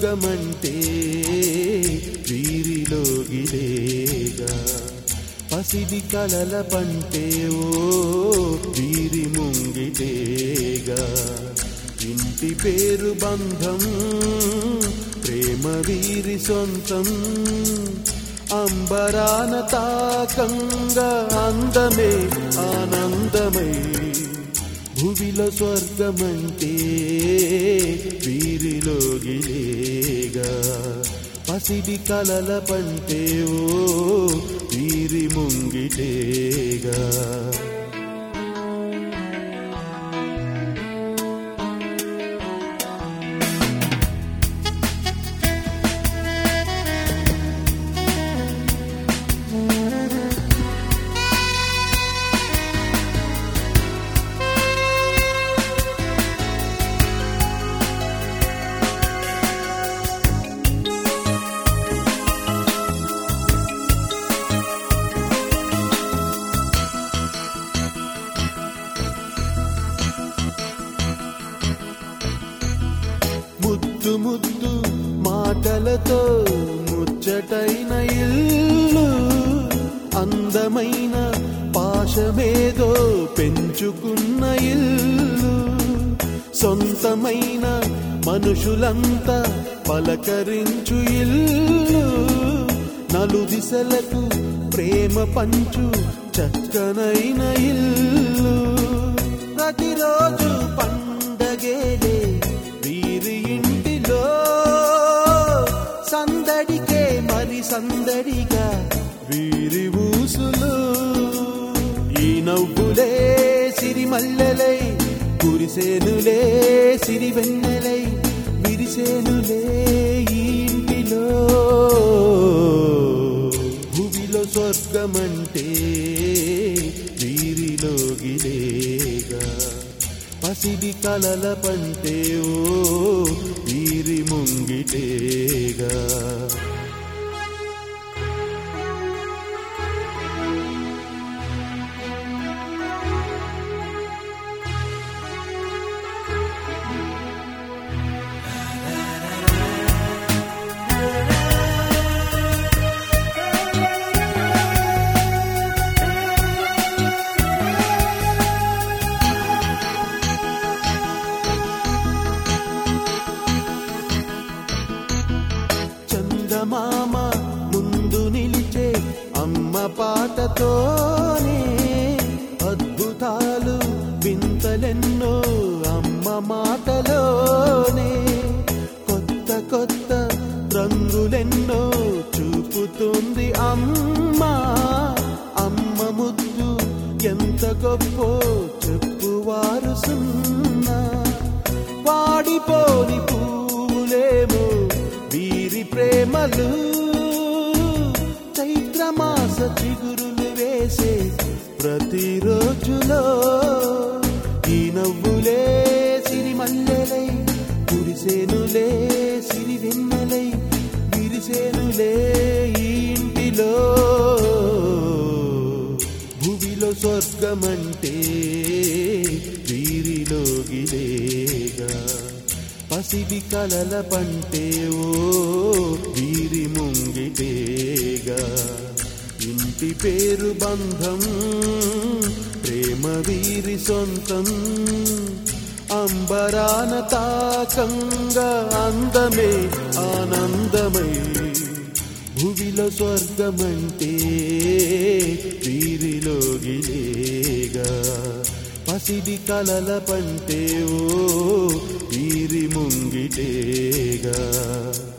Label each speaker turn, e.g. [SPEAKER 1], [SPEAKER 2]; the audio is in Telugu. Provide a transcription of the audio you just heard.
[SPEAKER 1] స్వర్గమంటే వీరిలోగిలేగా పసిడి కలల పంటే ఓ వీరి ముంగిటేగా ఇంటి పేరు బంధం ప్రేమ వీరి సొంతం అంబరాన తాకంగా అందమే ఆనందమై భువిలో స్వర్గమంటే వీరిలోగిలేగా పసిడి కలల పంటే ఓ వీరి ముంగిటేగా ముద్దు ముద్దు మాటలతో ముచ్చటైన ఇల్లు అందమైన పాశమేదో పెంచుకున్న ఇల్లు సొంతమైన మనుషులంతా పలకరించు ఇల్లు నలుదిశలకు ప్రేమ పంచు చక్కనైన ఇల్లు ప్రతిరోజు పండగేలే వీరి ఇంటిలో సందడికే మరి సందడిగా వీరి ఊసులు ఈ నవ్వులే సిరిమల్లెలై కురిసేనులే సిరి వెన్నెలై విరిసేనులే ఈ ఇంటిలో భూమిలో స్వర్గమంటే వీరిలోగిలేగా పసిడి కలల పంటే ఓ వీరి ముంగిటేగా చందమామ ముందు నిలిచే అమ్మ పాటతోనే అద్భుతాలు వింతలెన్నో అమ్మ మాటలోనే కొత్త కొత్త రంగులెన్నో చూపుతుంది అమ్మ అమ్మ ముద్దు ఎంత గొప్పో చెప్పువారు సున్నా వాడిపోని పూలేమో వీరి ప్రేమలు చైత్రమాస చిగురులు వేసే ప్రతిరోజులో ఈ నవ్వులే సిరి మల్లెలై కురిసేనులే సిరి వెన్నెలై విరిసేనులే ఈ ఇంటిలో భూమిలో స్వర్గమంటే వీరిలోగిలేగా పసిడి కలల పంటే ఓ వీరి ముంగిటేగా ఇంటి పేరు బంధం ప్రేమ వీరి సొంతం అంబరాన తాకంగా అందమే ఆనందమై భువిలో స్వర్గమంటే వీరిలోగిలేగా పసిడి కలల పంటే ఓ వీరి ముంగిటేగా